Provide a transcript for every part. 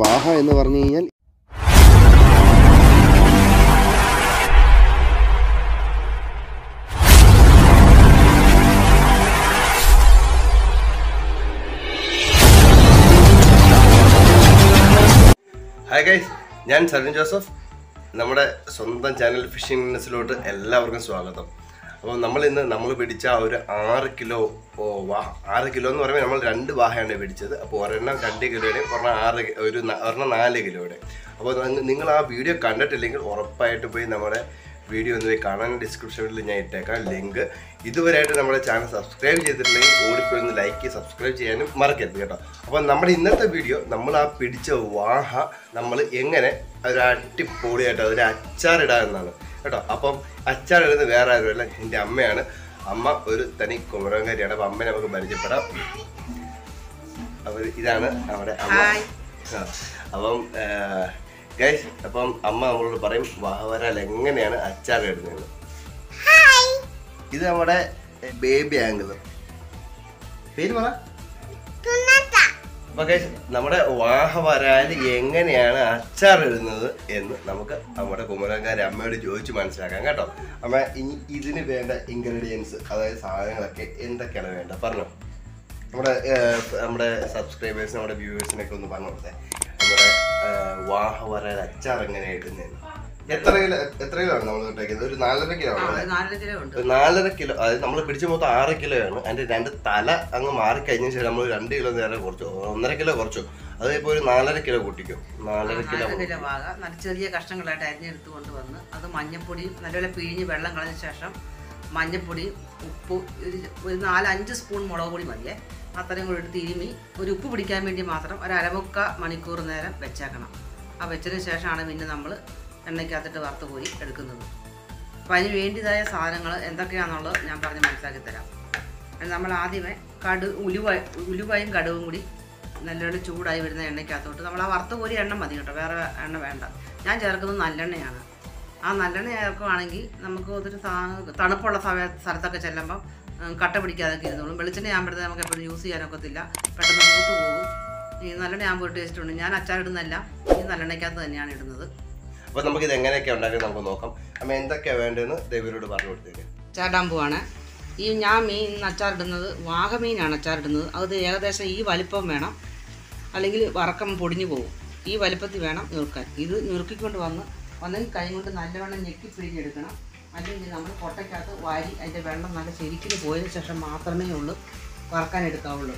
വാഹ എന്ന് പറഞ്ഞു കഴിഞ്ഞാൽ ഹായ് ഗൈസ് ഞാൻ സലിൻ ജോസഫ് നമ്മുടെ സ്വന്തം ചാനൽ ഫിഷിംഗ് ബിസിനസ്സിലോട്ട് എല്ലാവർക്കും സ്വാഗതം അപ്പോൾ നമ്മൾ ഇന്ന് നമ്മൾ പിടിച്ച ആ ഒരു ആറ് കിലോ ഓ വാ ആറ് കിലോ എന്ന് പറയുമ്പോൾ നമ്മൾ രണ്ട് വാഹയാണ് പിടിച്ചത് അപ്പോൾ ഒരെണ്ണം രണ്ട് കിലോയുടെയും ഒരെണ്ണം ആറ് കി- ഒരു ന- ഒരെണ്ണം നാല് കിലോയുടെ അപ്പോൾ നി- നിങ്ങൾ ആ വീഡിയോ കണ്ടിട്ടില്ലെങ്കിൽ ഉറപ്പായിട്ട് പോയി നമ്മുടെ വീഡിയോ ഒന്ന് പോയി കാണാൻ ഡിസ്ക്രിപ്ഷനിൽ ഞാൻ ഇട്ടേക്കാം ലിങ്ക് ഇതുവരെയായിട്ട് നമ്മുടെ ചാനൽ സബ്സ്ക്രൈബ് ചെയ്തിട്ടില്ലെങ്കിൽ ഓടിപ്പോയി ഒന്ന് ലൈക്ക് സബ്സ്ക്രൈബ് ചെയ്യാനും മറക്കരുത് കേട്ടോ അപ്പോൾ നമ്മുടെ ഇന്നത്തെ വീഡിയോ നമ്മൾ ആ പിടിച്ച വാഹ നമ്മൾ എങ്ങനെ ഒരു അടിപൊളിയായിട്ട് ഒരു അച്ചാറിടാമെന്നാണ് കേട്ടോ അപ്പം അച്ചാറിടുന്നത് വേറെ ആരുമല്ല എൻ്റെ അമ്മയാണ് അമ്മ ഒരു തനി കുമരങ്കാരിയാണ് അപ്പം അമ്മയെ നമുക്ക് പരിചയപ്പെടാം അപ്പോൾ ഇതാണ് നമ്മുടെ അമ്മ ആ, അപ്പം ഗൈസ് അപ്പം അമ്മ നമ്മളോട് പറയും വാഹവരാൽ എങ്ങനെയാണ് അച്ചാർ ഇടുന്നത് ഇത് നമ്മുടെ ബേബി ആംഗിൾ പേര് പറ അപ്പൊ ഗൈസ് നമ്മുടെ വാഹവരാൽ എങ്ങനെയാണ് അച്ചാർ ഇടുന്നത് എന്ന് നമുക്ക് നമ്മുടെ കുമരങ്കാരി അമ്മയോട് ചോദിച്ച് മനസ്സിലാക്കാം കേട്ടോ അമ്മ ഇനി ഇതിന് വേണ്ട ഇൻഗ്രീഡിയൻസ് അതായത് സാധനങ്ങളൊക്കെ എന്തൊക്കെയാണ് വേണ്ടത് പറഞ്ഞോ നമ്മുടെ ഏർ, നമ്മുടെ സബ്സ്ക്രൈബേഴ്സ് നമ്മുടെ വ്യൂവേഴ്സിനൊക്കെ ഒന്ന് പറഞ്ഞു കൊടുത്തേ നമ്മുടെ വാഹവരാൽ അച്ചാർ എങ്ങനെയാണ് ഇടുന്നതെന്ന് എത്ര കിലോ എത്ര കിലോ ആണ് നമ്മൾ ഇട്ടേക്കുന്നത് ഒരു നാലര കിലോ ആ, ആണ് ഒരു നാലര കിലോ ഉണ്ട് ഒരു നാലര കിലോ അതായത് നമ്മൾ പിടിച്ച മൊത്തം ആറ് കിലോയാണ് അതിന്റെ രണ്ട് തല അങ്ങ് മാറിക്കഴിഞ്ഞ ശേഷം നമ്മൾ രണ്ട് കിലോ നേരെ കുറച്ചു ഒന്നര കിലോ കുറച്ചു അത് ഇപ്പോൾ ഒരു നാലര കിലോ കൂട്ടിക്കും നാലര കിലോ നാലര കിലോ വാക നല്ല ചെറിയ കഷ്ണങ്ങളായിട്ട് അരിഞ്ഞെടുത്ത് കൊണ്ടുവന്ന് അത് മഞ്ഞപ്പൊടിയും നല്ലപോലെ പിഴിഞ്ഞ് വെള്ളം കളഞ്ഞ ശേഷം മഞ്ഞപ്പൊടിയും ഉപ്പ് ഒരു ഒരു നാലഞ്ച് സ്പൂൺ മുളക് പൊടി മതിയേ അത്രയും കൂടി എടുത്ത് തിരുമി ഒരു ഉപ്പ് പിടിക്കാൻ വേണ്ടി മാത്രം ഒരു അരമുക്ക മണിക്കൂർ നേരം വെച്ചേക്കണം ആ വെച്ചതിന് ശേഷമാണ് പിന്നെ നമ്മൾ എണ്ണയ്ക്കകത്തിട്ട് വറുത്ത് പോയി എടുക്കുന്നത് അപ്പോൾ അതിന് വേണ്ടിയതായ സാധനങ്ങൾ എന്തൊക്കെയാണെന്നുള്ളത് ഞാൻ പറഞ്ഞ് മനസ്സിലാക്കി തരാം അത് നമ്മൾ ആദ്യമേ കടു ഉലുവ ഉലുവയും കടുവും കൂടി നല്ലോണം ചൂടായി വരുന്ന എണ്ണയ്ക്കകത്തോട്ട് നമ്മൾ ആ വറുത്ത കോരി എണ്ണ മതി കേട്ടോ വേറെ എണ്ണ വേണ്ട ഞാൻ ചേർക്കുന്നത് നല്ലെണ്ണയാണ് ആ നല്ലെണ്ണ ചേർക്കുവാണെങ്കിൽ നമുക്ക് ഒത്തിരി സാ- തണുപ്പുള്ള സമയ സ്ഥലത്തൊക്കെ ചെല്ലുമ്പം ഉം, കട്ട പിടിക്കാതൊക്കെ ഇരുന്നോളും വെളിച്ചെണ്ണ ആകുമ്പോഴത്തേക്ക് നമുക്ക് എപ്പോഴും യൂസ് ചെയ്യാനൊക്കത്തില്ല പെട്ടെന്ന് മൂത്ത് പോകും ഈ നല്ലെണ്ണ ആകുമ്പോൾ ഒരു ടേസ്റ്റ് ഉണ്ട് ഞാൻ അച്ചാറിടുന്നല്ല ഈ നല്ലെണ്ണയ്ക്കകത്ത് തന്നെയാണ് ഇടുന്നത് അപ്പൊ നമുക്ക് ഇത് എങ്ങനെയൊക്കെ ഉണ്ടാക്കുന്നത് നമുക്ക് നോക്കാം അമ്മ എന്തൊക്കെയാ വേണ്ടതെന്ന് ദേവിയോട് പറഞ്ഞു കൊടുത്തേക്ക് ചാടാൻ പോവാണ് ഈ ഞാൻ മീൻ അച്ചാറിടുന്നത് വാഗമീനാണ് അച്ചാറിടുന്നത് അത് ഏകദേശം ഈ വലിപ്പം വേണം അല്ലെങ്കിൽ വറക്കം പൊടിഞ്ഞു പോകും ഈ വലിപ്പത്തിൽ വേണം ഞുറുക്കാൻ ഇത് ഞുറുക്കിക്കൊണ്ട് വന്ന് ഒന്നെങ്കിൽ കൈ കൊണ്ട് നല്ലവണ്ണം ഞെക്കി പിഴിഞ്ഞെടുക്കണം അല്ലെങ്കിൽ നമ്മൾ കൊട്ടയ്ക്കകത്ത് വാരി അതിൻ്റെ വെള്ളം നല്ല ശരിക്കും പോയതിന് ശേഷം മാത്രമേ ഉള്ളൂ വറക്കാൻ എടുക്കാവുള്ളൂ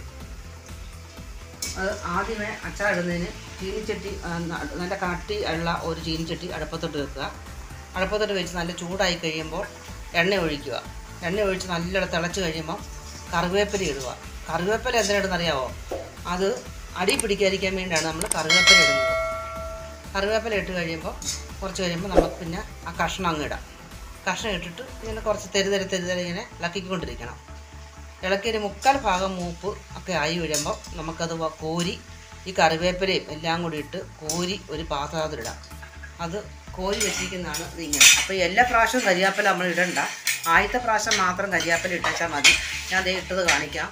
അത് ആദ്യമേ അച്ചാറിടുന്നതിന് ചീനിച്ചട്ടി ആ, ന- നല്ല കട്ടി ഉള്ള ഒരു ചീനിച്ചട്ടി അടുപ്പത്തോട്ട് വെക്കുക അടുപ്പത്തോട്ട് വെച്ച് നല്ല ചൂടായി കഴിയുമ്പോൾ എണ്ണ ഒഴിക്കുക എണ്ണ ഒഴിച്ച് നല്ല തിളച്ച് കഴിയുമ്പോൾ കറിവേപ്പില ഇടുക കറിവേപ്പില എന്തിനാണെന്ന് അറിയാമോ അത് അടി പിടിക്കാതിരിക്കാൻ വേണ്ടിയാണ് നമ്മൾ കറിവേപ്പില ഇടുന്നത് കറിവേപ്പില ഇട്ട് കഴിയുമ്പോൾ കുറച്ച് കഴിയുമ്പോൾ നമുക്ക് പിന്നെ ആ കഷ്ണം അങ്ങ് ഇടാം കഷ്ണം ഇട്ടിട്ട് ഇങ്ങനെ കുറച്ച് തെരുതര തെരുതര ഇങ്ങനെ ഇളക്കിക്കൊണ്ടിരിക്കണം ഇളക്കി ഒരു മുക്കാൽ ഭാഗം മൂപ്പ് ഒക്കെ ആയി വരുമ്പോൾ നമുക്കത് വ- കോരി ഈ കറിവേപ്പിലയും എല്ലാം കൂടി ഇട്ട് കോരി ഒരു പാത്രത്തിലിടാം അത് കോരി വെച്ചിരിക്കുന്നതാണ് ഇതിങ്ങനെ അപ്പോൾ എല്ലാ പ്രാവശ്യവും കരിയാപ്പില നമ്മൾ ഇടണ്ട ആദ്യത്തെ പ്രാവശ്യം മാത്രം കരിയാപ്പില ഇട്ടാൽ മതി ഞാൻ അതേ ഇട്ടത് കാണിക്കാം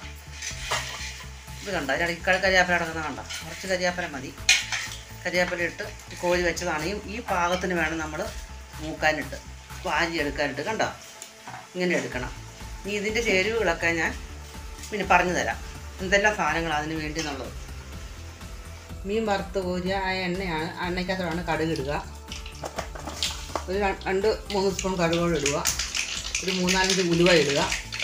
ഇത് കണ്ട ഇതിനിടയ്ക്ക് കരിയാപ്പില അടങ്ങുന്ന കണ്ട കുറച്ച് കരിയാപ്പില മതി കരിയാപ്പില ഇട്ട് കോരി വെച്ചതാണ് ഈ ഈ പാകത്തിന് വേണം നമ്മൾ മൂക്കാനിട്ട് വാരി എടുക്കാനിട്ട് കണ്ടോ ഇങ്ങനെ എടുക്കണം ഇനി ഇതിൻ്റെ ചേരുവകളൊക്കെ ഞാൻ പിന്നെ പറഞ്ഞു തരാം എന്തെല്ലാം സാധനങ്ങൾ അതിന് വേണ്ടി എന്നുള്ളത് മീൻ വറുത്ത് കോരിയ ആ എണ്ണയാണ് ആ എണ്ണയ്ക്കകത്താണ് കടുക് ഇടുക ഒരു ര- രണ്ട് മൂന്ന് സ്പൂൺ കടുകോട് ഇടുക ഒരു മൂന്നാലഞ്ച് ഉലുവ ഇടുക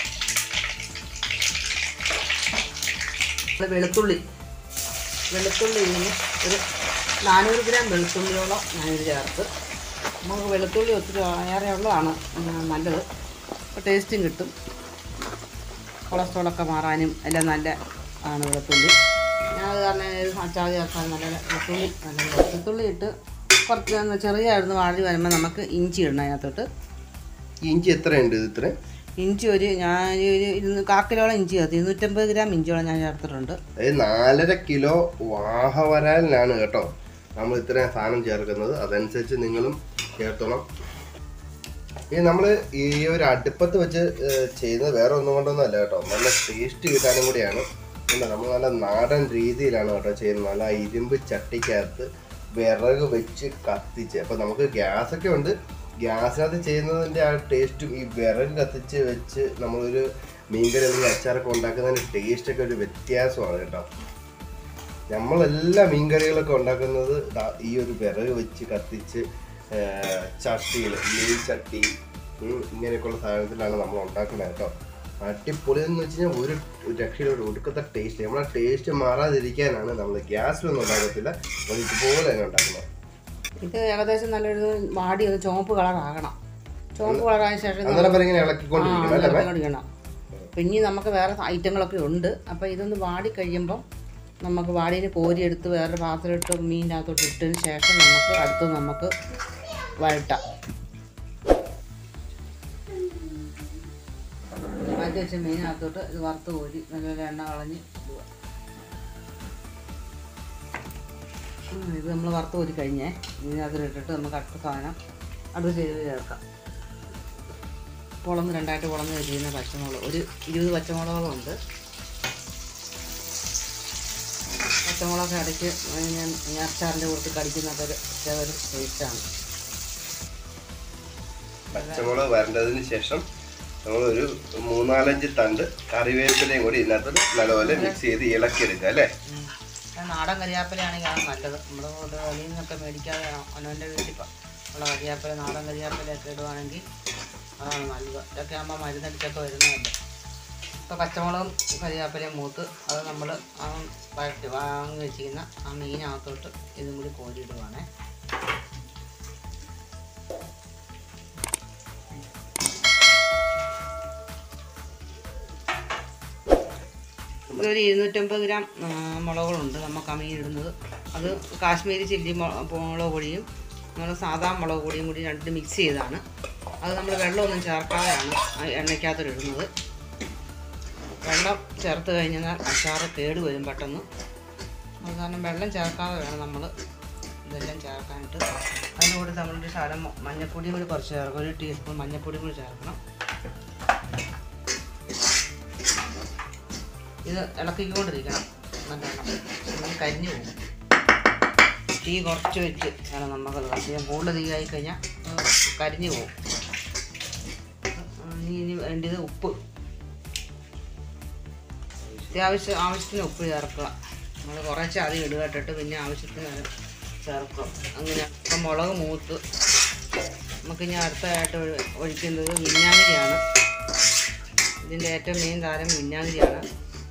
ഒരു വെളുത്തുള്ളി വെളുത്തുള്ളി ഇതിന് ഒരു നാനൂറ് ഗ്രാം വെളുത്തുള്ളിയോളം ഞാനിത് ചേർത്ത് നമുക്ക് വെളുത്തുള്ളി ഒത്തിരി ഏറെ ഉള്ളതാണ് ഉം, നല്ലത് അപ്പോൾ ടേസ്റ്റും കിട്ടും കൊളസ്ട്രോളൊക്കെ മാറാനും എല്ലാം നല്ല ആണ് വെളുത്തുള്ളി ഞാനത് കാരണം ഇത് അച്ചാർ ചേർക്കാൻ നല്ല വെളുത്തുള്ളി നല്ല വെളുത്തുള്ളി ഇട്ട് കുറച്ച് ഒന്ന് ചെറിയായിരുന്നു വാഴി വരുമ്പോൾ നമുക്ക് ഇഞ്ചി ഇടണം അതിനകത്തോട്ട് ഇഞ്ചി എത്രയുണ്ട് ഇത് ഇത്ര ഇഞ്ചി ഒരു ഞാൻ ഒരു ഇരുന്ന് കാക്കിലോളം ഇഞ്ചി ചേർത്ത് ഇരുന്നൂറ്റമ്പത് ഗ്രാം ഇഞ്ചിയോളം ഞാൻ ചേർത്തിട്ടുണ്ട് അതായത് നാലര കിലോ വാഹവരാലിനാണ് കേട്ടോ നമ്മൾ ഇത്രയും സാധനം ചേർക്കുന്നത് അതനുസരിച്ച് നിങ്ങളും ചേർത്തോണം ഈ നമ്മൾ ഈ ഒരു അടുപ്പത്ത് വെച്ച് ഏഹ്, ചെയ്യുന്നത് വേറെ ഒന്നും കൊണ്ടൊന്നും അല്ല കേട്ടോ നല്ല ടേസ്റ്റ് കിട്ടാനും കൂടിയാണ് ഇല്ല, നമ്മൾ നല്ല നാടൻ രീതിയിലാണ് കേട്ടോ ചെയ്യുന്നത് നല്ല ഇരുമ്പ് ചട്ടിക്കകത്ത് വിറക് വെച്ച് കത്തിച്ച് അപ്പൊ നമുക്ക് ഗ്യാസ് ഒക്കെ ഉണ്ട് ഗ്യാസിനകത്ത് ചെയ്യുന്നതിന്റെ ആ ടേസ്റ്റും ഈ വിറക് കത്തിച്ച് വെച്ച് നമ്മളൊരു മീൻകറി അല്ലെങ്കിൽ അച്ചാറൊക്കെ ഉണ്ടാക്കുന്നതിന്റെ ടേസ്റ്റ് ഒക്കെ ഒരു വ്യത്യാസമാണ് കേട്ടോ നമ്മളെല്ലാ മീൻകറികളൊക്കെ ഉണ്ടാക്കുന്നത് ദാ ഈ ഒരു വിറക് വെച്ച് കത്തിച്ച് ചട്ടിയിൽ മീൻ ചട്ടി ഉം, ഇങ്ങനെയൊക്കെയുള്ള സാധനത്തിലാണ് നമ്മൾ ഉണ്ടാക്കുന്നത് കേട്ടോ അടിപൊളി എന്ന് വെച്ച് കഴിഞ്ഞാൽ ഒരു ഒരു രക്ഷയിലൊരു ഒടുക്കത്തെ ടേസ്റ്റ് നമ്മളെ ടേസ്റ്റ് മാറാതിരിക്കാനാണ് നമ്മൾ ഗ്യാസിലൊന്നും ഉണ്ടാക്കത്തില്ല നമ്മൾ ഇതുപോലെ തന്നെ ഉണ്ടാക്കുന്നത് ഇത് ഏകദേശം നല്ലൊരു വാടി ഒന്ന് ചുവപ്പ് കളറാകണം ചുവപ്പ് കളറായ ശേഷം ഇത് അന്നേരം വരെ ഇങ്ങനെ ഇളക്കിക്കൊണ്ടിരിക്കണം അല്ലേ മേ? ഇളക്കിക്കൊണ്ടിരിക്കണം പിന്നെ നമുക്ക് വേറെ ഐറ്റങ്ങളൊക്കെ ഉണ്ട് അപ്പോൾ ഇതൊന്ന് വാടി കഴിയുമ്പം നമുക്ക് വാടീനെ കോരിയെടുത്ത് വേറെ പാത്രമിട്ട് മീനിനകത്തോട്ട് ഇട്ടതിന് ശേഷം നമുക്ക് അടുത്ത് നമുക്ക് വഴട്ടാം മാറ്റി വെച്ച മീനകത്തോട്ട് ഇത് വറുത്ത് കോരി നല്ലപോലെ എണ്ണ കളഞ്ഞ് ഇടുക ഉം, ഇത് നമ്മൾ വറുത്ത് കോരി കഴിഞ്ഞേ ഇതിനകത്തിലിട്ടിട്ട് നമുക്ക് അടുത്ത സാധനം അടുത്ത് ചെയ്ത് ചേർക്കാം പൊളന്ന് രണ്ടായിട്ട് പൊളന്ന് കരിയുന്ന പച്ചമുളക് ഒരു ഇരുപത് പച്ചമുളകുകളുണ്ട് പച്ചമുളക് അടയ്ക്ക് ഞാൻ ഈ അച്ചാറിൻ്റെ കൂട്ടത്തിൽ കടിക്കുന്നതൊക്കെ ഒരു പ്രത്യേക ഒരു ടേസ്റ്റാണ് പച്ചമുളക് വരേണ്ടതിന് ശേഷം നമ്മളൊരു മൂന്നാലഞ്ച് തണ്ട് കറിവേപ്പിലയും കൂടി ഇതിനകത്ത് നല്ലപോലെ മിക്സ് ചെയ്ത് ഇളക്കിയെടുക്കുക അല്ലേ നാടൻ കരിയാപ്പിലയാണെങ്കിൽ അതാണ് നല്ലത് നമ്മുടെ കൊണ്ട് വെളിയിൽ നിന്നൊക്കെ മേടിക്കാതെ അവനവൻ്റെ വീട്ടിൽ പ- ഉള്ള കരിയാപ്പില നാടൻ കരിയാപ്പിലയൊക്കെ ഇടുവാണെങ്കിൽ അതാണ് നല്ലത് ഇതൊക്കെ ആകുമ്പോൾ മരുന്നടിച്ചൊക്കെ വരുന്നതല്ലേ ഇപ്പോൾ പച്ചമുളകും കരിയാപ്പിലയും മൂത്ത് അത് നമ്മൾ ആ വഴറ്റി വാങ്ങി വെച്ചിരിക്കുന്ന ആ മീനകത്തോട്ട് ഇതും കൂടി കോരിയിടുവാണേ ഇതൊരു ഇരുന്നൂറ്റമ്പത് ഗ്രാം ആ, മുളകുകളുണ്ട് നമുക്ക് ആ മീൻ ഇടുന്നത് അത് കാശ്മീരി ചില്ലി മു- മുളക് പൊടിയും നമ്മൾ സാധാ മുളക് പൊടിയും കൂടി രണ്ട് മിക്സ് ചെയ്താണ് അത് നമ്മൾ വെള്ളമൊന്നും ചേർക്കാതെയാണ് ആ എണ്ണയ്ക്കകത്തോട്ട് ഇടുന്നത് വെള്ളം ചേർത്ത് കഴിഞ്ഞാൽ അച്ചാറ് കേട് വരും പെട്ടെന്ന് അത് കാരണം വെള്ളം ചേർക്കാതെ വേണം നമ്മൾ ഇതെല്ലാം ചേർക്കാനായിട്ട് അതിൻ്റെ കൂടെ നമ്മളൊരു ശകലം മഞ്ഞൾപ്പൊടിയും കൂടി കുറച്ച് ചേർക്കും ഒരു ടീസ്പൂൺ മഞ്ഞൾപ്പൊടിയും കൂടി ചേർക്കണം ഇത് ഇളക്കിക്കൊണ്ടിരിക്കണം നല്ലോണം അല്ലെങ്കിൽ കരിഞ്ഞു പോകും തീ കുറച്ച് വെച്ച് വേണം നമുക്കത് കത്തിയാൽ കൂടുതൽ തീ ആയി കഴിഞ്ഞാൽ കരിഞ്ഞു പോകും ഇനി ഇനി വേണ്ടത് ഉപ്പ് അത്യാവശ്യം ആവശ്യത്തിന് ഉപ്പ് ചേർക്കുക നമ്മൾ കുറച്ച് അധികം ഇടുക ഇട്ടിട്ട് പിന്നെ ആവശ്യത്തിന് അത് ചേർക്കുക അങ്ങനെ ഇപ്പം മുളക് മൂത്ത് നമുക്കിനി അടുത്തതായിട്ട് ഒഴി- ഒഴിക്കുന്നത് വിനാഗിരിയാണ് ഇതിൻ്റെ ഏറ്റവും മെയിൻ താരം വിനാഗിരിയാണ്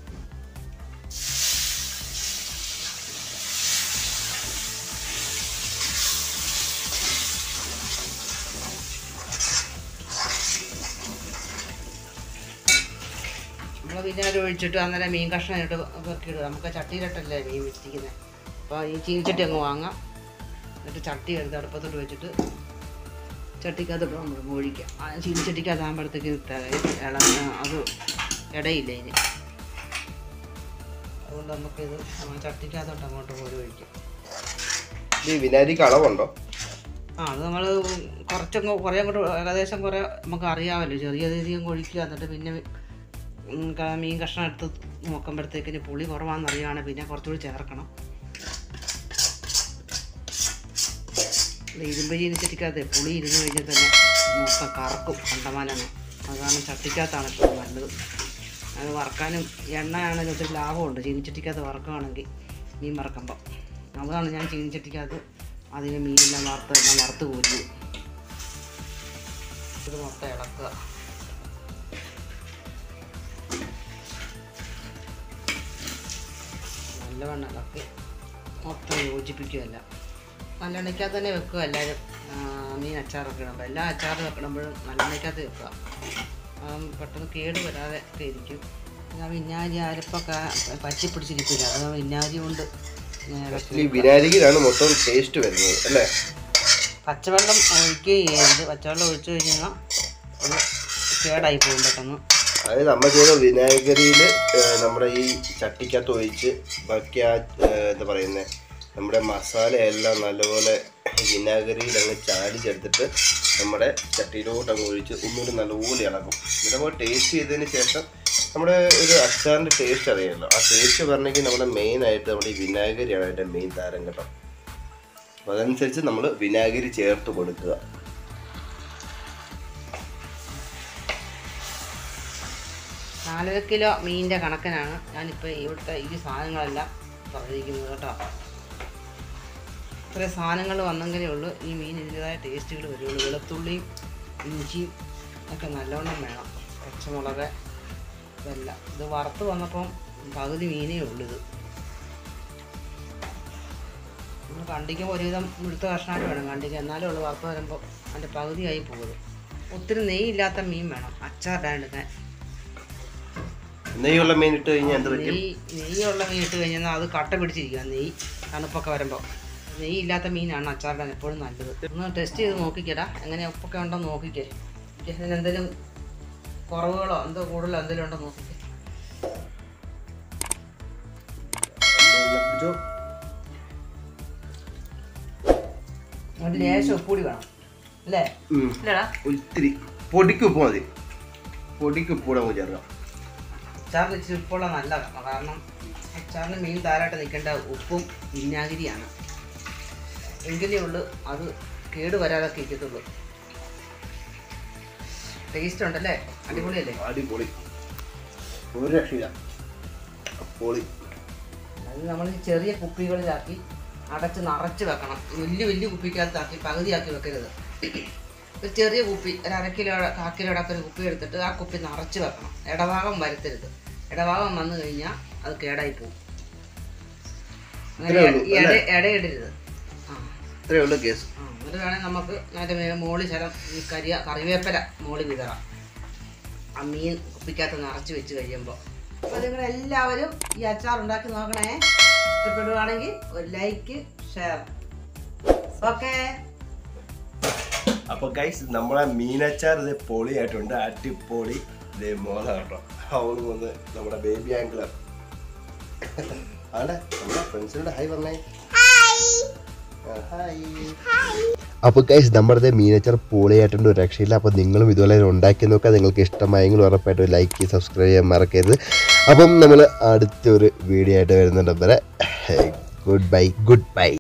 നമ്മൾ വിനാഗിരി ഒഴിച്ചിട്ട് അന്നേരം മീൻ കഷ്ണം ഇട്ട് പെറുക്കിയിടുക നമുക്ക് ചട്ടിയിലിട്ടല്ലേ മീൻ വെച്ചിരിക്കുന്നത് അപ്പോൾ ഈ ചീനിച്ചട്ടി അങ്ങ് വാങ്ങാം എന്നിട്ട് ചട്ടി എടുത്ത് അടുപ്പത്തോട്ട് വെച്ചിട്ട് ചട്ടിക്കകത്ത് നമ്മൾ ഒഴിക്കാം ആ ചീനിച്ചട്ടിക്കകത്ത് ആകുമ്പോഴത്തേക്ക് ഇള അത് ഇടയില്ല ഇതിന് അതുകൊണ്ട് നമുക്കിത് ആ ചട്ടിക്കകത്തോട്ട് അങ്ങോട്ട് കോരി ഒഴിക്കാം ഈ വിനാഗിരിക്ക് അളവുണ്ടോ ആ അത് നമ്മൾ കുറച്ചങ്ങ് കുറേ അങ്ങോട്ട് ഏകദേശം കുറേ നമുക്ക് അറിയാമല്ലോ ചെറിയ രീതിയും ഒഴിക്കുക എന്നിട്ട് പിന്നെ ഉം, ക- മീൻ കഷ്ണം എടുത്ത് നോക്കുമ്പോഴത്തേക്കിന് പുളി കുറവാണെന്ന് അറിയുകയാണെങ്കിൽ പിന്നെ കുറച്ചുകൂടി ചേർക്കണം ഇത് ഇരുമ്പ് ചീനിച്ചട്ടിക്കകത്ത് പുളി ഇരുന്ന് കഴിഞ്ഞാൽ തന്നെ മൊത്തം കറക്കും കണ്ടമാനാണ് അത് കാരണം ചട്ടിക്കകത്താണ് ഇപ്പോൾ നല്ലത് അത് വറക്കാനും എണ്ണയാണെങ്കിൽ ഒത്തിരി ലാഭമുണ്ട് ചീനിച്ചട്ടിക്കകത്ത് വറക്കുകയാണെങ്കിൽ മീൻ വറക്കുമ്പോൾ അതാണ് ഞാൻ ചീനിച്ചട്ടിക്കകത്ത് അതിന് മീനെല്ലാം വറുത്ത് എല്ലാം വറുത്ത് കോരിയത് ഇത് മൊത്തം ഇളക്കുക നല്ലവണ്ണം ഇളക്കി മൊത്തം യോജിപ്പിക്കുകയല്ല നല്ലെണ്ണയ്ക്കകത്ത് തന്നെ വെക്കുക എല്ലാവരും ആ, മീൻ അച്ചാറൊക്കെ ഇടുമ്പോൾ എല്ലാ അച്ചാറും വെക്കണമ്പോഴും നല്ലെണ്ണയ്ക്കകത്ത് വെക്കുക അപ്പം പെട്ടെന്ന് കേട് വരാതെ ഒക്കെ ഇരിക്കും പിന്നെ വിനാഗിരി അരപ്പൊക്കെ പറ്റി പിടിച്ചിരിക്കില്ല അത് വിനാഗിരി കൊണ്ട് ഇങ്ങനെ ഇളക്കി ഈ വിനാഗിരിയിലാണ് മൊത്തം ടേസ്റ്റ് വരുന്നത് അല്ലേ പച്ചവെള്ളം ഒഴിക്കുകയും ചെയ്യരുത് പച്ചവെള്ളം ഒഴിച്ചു കഴിഞ്ഞാൽ അത് കേടായി പോകും പെട്ടെന്ന് അതായത് അമ്മ ചെയ്ത വിനാഗിരിയിൽ നമ്മുടെ ഈ ചട്ടിക്കകത്ത് ഒഴിച്ച് ബാക്കി ആ ഏഹ്, എന്താ പറയുന്നത് നമ്മുടെ മസാലയെല്ലാം നല്ലപോലെ വിനാഗിരിയിൽ അങ്ങ് ചാലിച്ചെടുത്തിട്ട് നമ്മുടെ ചട്ടിയിലോട്ട് അങ്ങ് ഒഴിച്ച് ഒന്നുകൂടി നല്ലപോലെ ഇളകും എന്നിട്ട് നമ്മൾ ടേസ്റ്റ് ചെയ്തതിന് ശേഷം നമ്മുടെ ഒരു അച്ചാറിൻ്റെ ടേസ്റ്റ് അറിയാമല്ലോ ആ ടേസ്റ്റ് പറഞ്ഞെങ്കിൽ നമ്മുടെ മെയിൻ ആയിട്ട് നമ്മുടെ ഈ വിനാഗിരിയാണ് അതിൻ്റെ മെയിൻ താരം കേട്ടോ അപ്പോൾ അതനുസരിച്ച് നമ്മൾ വിനാഗിരി ചേർത്ത് കൊടുക്കുക നാലര കിലോ മീനിൻ്റെ കണക്കിനാണ് ഞാനിപ്പോൾ ഇവിടുത്തെ ഈ സാധനങ്ങളെല്ലാം പറഞ്ഞിരിക്കുന്നത് കേട്ടോ ഇത്രയും സാധനങ്ങൾ വന്നെങ്കിലേ ഉള്ളൂ ഈ മീൻ ഇതിൻ്റെതായ ടേസ്റ്റുകൾ വരുള്ളൂ വെളുത്തുള്ളിയും ഇഞ്ചിയും ഒക്കെ നല്ലോണം വേണം പച്ചമുളക് ഇതെല്ലാം ഇത് വറുത്ത് വന്നപ്പം പകുതി മീനേ ഉള്ളൂ ഇത് നമ്മൾ കണ്ടിക്കുമ്പോൾ ഒരുവിധം മുഴുത്ത കഷ്ണമായിട്ട് വേണം കണ്ടിക്കാൻ എന്നാലേ ഉള്ളൂ വറുത്ത് വരുമ്പോൾ അതിൻ്റെ പകുതിയായി പോകുന്നത് ഒത്തിരി നെയ്യില്ലാത്ത മീൻ വേണം അച്ചാറിടാൻ നെയ്യുള്ള മീൻ ഇട്ട് കഴിഞ്ഞാൽ എന്ത് പറ്റും നെയ്യ് നെയ്യുള്ള മീൻ ഇട്ട് കഴിഞ്ഞാൽ അത് കട്ട പിടിച്ചിരിക്കുക നെയ്യ് തണുപ്പൊക്കെ വരുമ്പോൾ നെയ്യ് ഇല്ലാത്ത മീനാണ് അച്ചാറിടാൻ എപ്പോഴും നല്ലത് ഒന്ന് ടെസ്റ്റ് ചെയ്ത് നോക്കിക്കടാ എങ്ങനെ ഉപ്പൊക്കെ ഉണ്ടോ നോക്കിക്കേ ഇതിന് എന്തെങ്കിലും കുറവുകളോ എന്തോ കൂടുതലോ എന്തെങ്കിലും ഉണ്ടോ നോക്കിക്കേ ഒരു ലേശം ഉപ്പൂടി വേണം അല്ലേ ഉം. ഇല്ലടാ ഒത്തിരി പൊടിക്ക് ഉപ്പ് മതി പൊടിക്ക് ഉപ്പൂടെ നമുക്ക് ചേർക്കാം അച്ചാറിന് ഇച്ചിരി ഉപ്പുള്ള നല്ലതാണ് കാരണം അച്ചാറിന് മീൻ ധാരായിട്ട് നിൽക്കേണ്ട ഉപ്പും വിനാഗിരിയാണ് എങ്കിലേ ഉള്ളൂ അത് കേട് വരാതൊക്കെ ഇരിക്കത്തുള്ളൂ ടേസ്റ്റ് ഉണ്ടല്ലേ അടിപൊളിയല്ലേ അടിപൊളി ഒരു രക്ഷയില്ല പൊളി അത് നമ്മൾ ഈ ചെറിയ കുപ്പികളിലാക്കി അടച്ച് നിറച്ച് വെക്കണം വലിയ വലിയ കുപ്പിക്കകത്താക്കി പകുതിയാക്കി വെക്കരുത് ഒരു ചെറിയ കുപ്പി ഒരു അര കിലോ കാ കിലോയുടെ ഒക്കെ ഒരു കുപ്പി എടുത്തിട്ട് ആ കുപ്പി നിറച്ച് വെക്കണം ഇടഭാഗം വരുത്തരുത് ഇടഭാഗം വന്നു കഴിഞ്ഞാൽ അത് കേടായി പോകും അങ്ങനെ ഇത്രയേ ഉള്ളൂ, ഈ ഇട ഇടയിടരുത് ആ ഇത്രയേ ഉള്ളൂ കേസ് ആ, എന്നിട്ട് വേണേൽ നമുക്ക് അതിൻ്റെ മേലെ മോളി ശരം ഈ കരിയ കറിവേപ്പില മോളി വിതറാം ആ മീൻ കുപ്പിക്കകത്ത് നിറച്ച് വെച്ച് കഴിയുമ്പോൾ അപ്പോൾ നിങ്ങൾ എല്ലാവരും ഈ അച്ചാർ ഉണ്ടാക്കി നോക്കണേ ഇഷ്ടപ്പെടുവാണെങ്കിൽ ഒരു ലൈക്ക് ഷെയർ ഓക്കേ അപ്പൊ ഗൈസ് നമ്മളെ മീനച്ചാർ ഇത് പൊളിയായിട്ടുണ്ട് അടിപൊളി ഇതേ മോള കേട്ടോ അവള് വന്ന് നമ്മുടെ ബേബി ആംഗിളർ ആടെ നമ്മുടെ ഫ്രണ്ട്സിനോട് ഹായ് പറഞ്ഞേ ഹായ് അപ്പോൾ ഗൈസ് നമ്മുടെ മീനച്ചർ പൊളിയായിട്ടുണ്ട് ഒരു രക്ഷയില്ല അപ്പോൾ നിങ്ങളും ഇതുപോലെ ഉണ്ടാക്കി നോക്കുക നിങ്ങൾക്ക് ഇഷ്ടമായെങ്കിൽ ഉറപ്പായിട്ടും ലൈക്ക് ചെയ്ത് സബ്സ്ക്രൈബ് ചെയ്യാൻ മറക്കരുത് അപ്പം നമ്മൾ അടുത്തൊരു വീഡിയോ ആയിട്ട് വരുന്നുണ്ട് വരെ ഗുഡ് ബൈ ഗുഡ് ബൈ